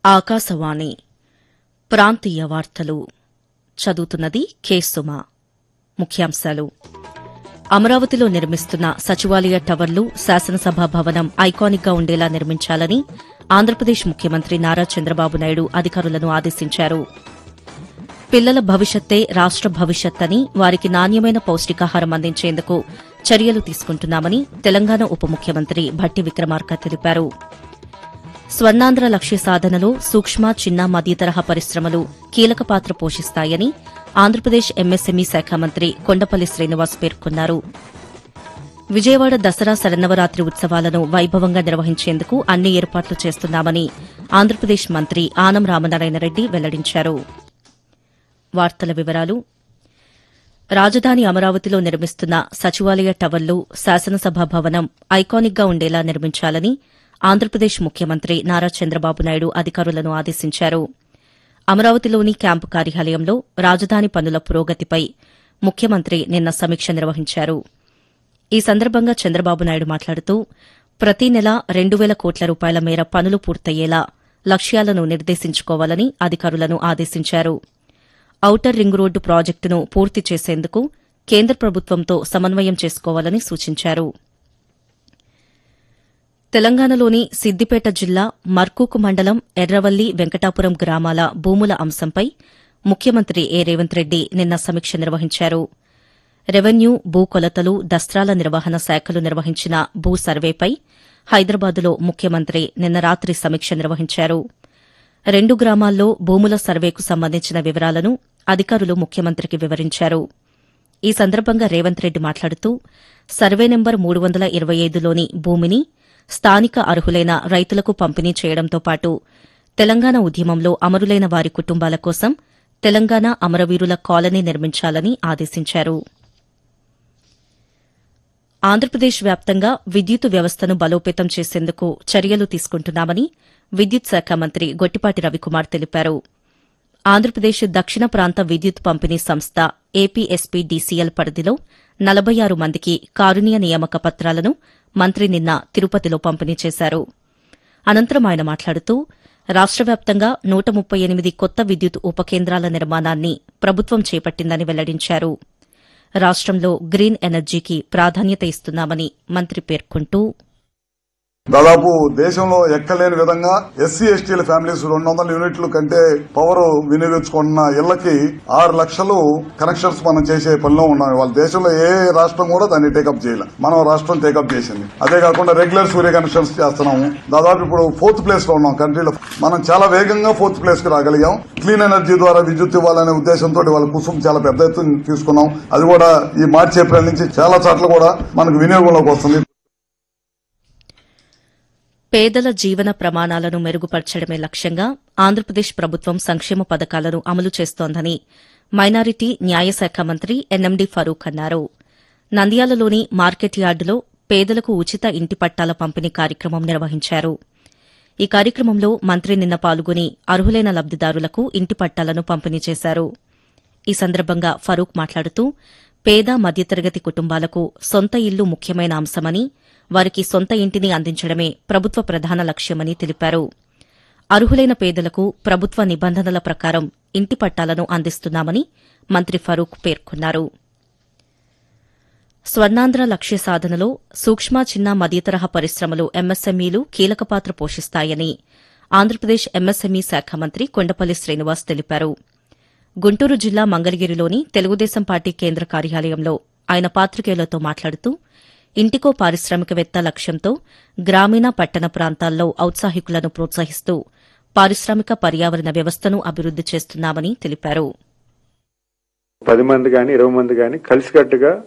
ఆకాశవాణి ప్రాంతీయ వార్తలు చదువుతున్నది కె సుమ ముఖ్యాంశాలు అమరావతిలో నిర్మిస్తున్న సచివాలయ టవర్లు శాసనసభ భవనం ఐకానిక్ గా ఉండేలా నిర్మించాలని ఆంధ్రప్రదేశ్ ముఖ్యమంత్రి నారా చంద్రబాబు నాయుడు అధికారులను ఆదేశించారు పిల్లల భవిష్యత్తే రాష్ట భవిష్యత్ అని వారికి నాణ్యమైన పౌష్టికాహారం అందించేందుకు చర్యలు తీసుకుంటున్నామని తెలంగాణ ఉప ముఖ్యమంత్రి భట్టి విక్రమార్క తెలిపారు స్వర్ణాంధ్ర లక్ష్య సాధనలో సూక్ష్మ చిన్న మధ్యతరహా పరిశ్రమలు కీలక పాత్ర పోషిస్తాయని ఆంధ్రప్రదేశ్ ఎంఎస్ఎంఈ శాఖ మంత్రి కొండపల్లి శ్రీనివాస్ పేర్కొన్నారు విజయవాడ దసరా శరన్నవరాత్రి ఉత్సవాలను వైభవంగా నిర్వహించేందుకు అన్ని ఏర్పాట్లు చేస్తున్నామని ఆంధ్రప్రదేశ్ మంత్రి ఆనం రామనారాయణరెడ్డి వెల్లడించారు వార్తల వివరాలు రాజధాని అమరావతిలో నిర్మిస్తున్న సచివాలయ టవర్లు శాసనసభ భవనం ఐకానిక్ గా ఉండేలా నిర్మించాలని ఆంధ్రప్రదేశ్ ముఖ్యమంత్రి నారా చంద్రబాబు నాయుడు అధికారులను ఆదేశించారు అమరావతిలోని క్యాంపు కార్యాలయంలో రాజధాని పనుల పురోగతిపై ముఖ్యమంత్రి నిన్న సమీక్ష నిర్వహించారు ఈ సందర్భంగా చంద్రబాబు నాయుడు మాట్లాడుతూ ప్రతి నెల రెండు వేల కోట్ల రూపాయల మేర పనులు పూర్తయ్యేలా లక్ష్యాలను నిర్దేశించుకోవాలని అధికారులను ఆదేశించారు ఔటర్ రింగ్ రోడ్డు ప్రాజెక్టును పూర్తి చేసేందుకు కేంద్ర ప్రభుత్వంతో సమన్వయం చేసుకోవాలని సూచించారు తెలంగాణలోని సిద్దిపేట జిల్లా మర్కూకు మండలం ఎర్రవల్లి వెంకటాపురం గ్రామాల భూముల అంశంపై ముఖ్యమంత్రి ఏ రేవంత్ రెడ్డి నిన్న సమీక్ష నిర్వహించారు రెవెన్యూ భూ కొలతలు దస్త్రాల నిర్వహణ శాఖలు నిర్వహించిన భూ సర్వేపై హైదరాబాదులో ముఖ్యమంత్రి నిన్న రాత్రి సమీక్ష నిర్వహించారు రెండు గ్రామాల్లో భూముల సర్వేకు సంబంధించిన వివరాలను అధికారులు ముఖ్యమంత్రికి వివరించారు ఈ సందర్భంగా రేవంత్ రెడ్డి మాట్లాడుతూ సర్వే నెంబర్ మూడు వందల ఇరవై ఐదులోని భూమిని స్థానిక అర్హులైన రైతులకు పంపిణీ చేయడంతో పాటు తెలంగాణ ఉద్యమంలో అమరులైన వారి కుటుంబాల కోసం తెలంగాణ అమరవీరుల కాలనీ నిర్మించాలని ఆదేశించారు ఆంధ్రప్రదేశ్ వ్యాప్తంగా విద్యుత్ వ్యవస్థను బలోపేతం చేసేందుకు చర్యలు తీసుకుంటున్నామని విద్యుత్ శాఖ మంత్రి గొట్టిపాటి రవికుమార్ తెలిపారు ఆంధ్రప్రదేశ్ దక్షిణ ప్రాంత విద్యుత్ పంపిణీ సంస్థ ఏపీఎస్పీ డీసీఎల్ పరిధిలో నలభై ఆరు మందికి కారుణ్య నియామక పత్రాలను మంత్రి నిన్న తిరుపతిలో పంపిణీ చేశారు అనంతరం ఆయన మాట్లాడుతూ రాష్ట వ్యాప్తంగా నూట ముప్పై ఎనిమిది కొత్త విద్యుత్ ఉపకేంద్రాల నిర్మాణాన్ని ప్రభుత్వం చేపట్టిందని వెల్లడించారు రాష్టంలో గ్రీన్ ఎనర్జీకి ప్రాధాన్యత ఇస్తున్నామని మంత్రి పేర్కొంటూ దాదాపు దేశంలో ఎక్కలేని విధంగా ఎస్సీ ఎస్టీల ఫ్యామిలీస్ రెండు వందల యూనిట్ల కంటే పవర్ వినియోగించుకున్న ఇళ్లకి ఆరు లక్షలు కనెక్షన్స్ మనం చేసే పనిలో ఉన్నాం వాళ్ళ దేశంలో ఏ రాష్ట్రం కూడా దాన్ని టేకప్ చేయలే మనం రాష్ట్రం టేకప్ చేసింది అదే కాకుండా రెగ్యులర్ సూర్య కనెక్షన్స్ చేస్తున్నాము దాదాపు ఇప్పుడు ఫోర్త్ ప్లేస్ లో ఉన్నాం కంట్రీలో మనం చాలా వేగంగా ఫోర్త్ ప్లేస్ కి రాగలిగాం క్లీన్ ఎనర్జీ ద్వారా విద్యుత్ ఇవ్వాలనే ఉద్దేశంతో వాళ్ళ కుసుం చాలా పెద్ద ఎత్తున తీసుకున్నాం అది కూడా ఈ మార్చి ఏప్రిల్ నుంచి చాలా చోట్ల కూడా మనకు వినియోగంలోకి వస్తుంది పేదల జీవన ప్రమాణాలను మెరుగుపరచడమే లక్ష్యంగా ఆంధ్రప్రదేశ్ ప్రభుత్వం సంక్షేమ పథకాలను అమలు చేస్తోందని మైనారిటీ న్యాయశాఖ మంత్రి ఎన్ఎండి ఫరూక్ అన్నారు నంద్యాలలోని మార్కెట్ యార్డులో పేదలకు ఉచిత ఇంటి పట్టాల పంపిణీ కార్యక్రమం నిర్వహించారు ఈ కార్యక్రమంలో మంత్రి నిన్న పాల్గొని అర్హులైన లబ్దిదారులకు ఇంటి పట్టాలను పంపిణీ చేశారు ఈ సందర్భంగా ఫరూక్ మాట్లాడుతూ పేద మధ్యతరగతి కుటుంబాలకు సొంత ఇల్లు ముఖ్యమైన అంశమని వారికి సొంత ఇంటిని అందించడమే ప్రభుత్వ ప్రధాన లక్ష్యమని తెలిపారు అర్హులైన పేదలకు ప్రభుత్వ నిబంధనల ప్రకారం ఇంటి పట్టాలను అందిస్తున్నామని మంత్రి ఫరూక్ పేర్కొన్నారు స్వర్ణాంధ్ర లక్ష్య సాధనలో సూక్ష్మ చిన్న మధ్యతరహా పరిశ్రమలు ఎంఎస్ఎంఈలు కీలక పాత్ర పోషిస్తాయని ఆంధ్రప్రదేశ్ ఎంఎస్ఎంఈ శాఖ మంత్రి కొండపల్లి శ్రీనివాస్ తెలిపారు గుంటూరు జిల్లా మంగళగిరిలోని తెలుగుదేశం పార్టీ కేంద్ర కార్యాలయంలో ఆయన పాత్రికేయులతో మాట్లాడుతూ ఇంటికో పారిశ్రామికవేత్త లక్ష్యంతో గ్రామీణ పట్టణ ప్రాంతాల్లో ఔత్సాహికులను ప్రోత్సహిస్తూ పారిశ్రామిక పర్యావరణ వ్యవస్థను అభివృద్ది చేస్తున్నామని తెలిపారు పది మంది కానీ ఇరవై మంది కానీ కలిసికట్టుగా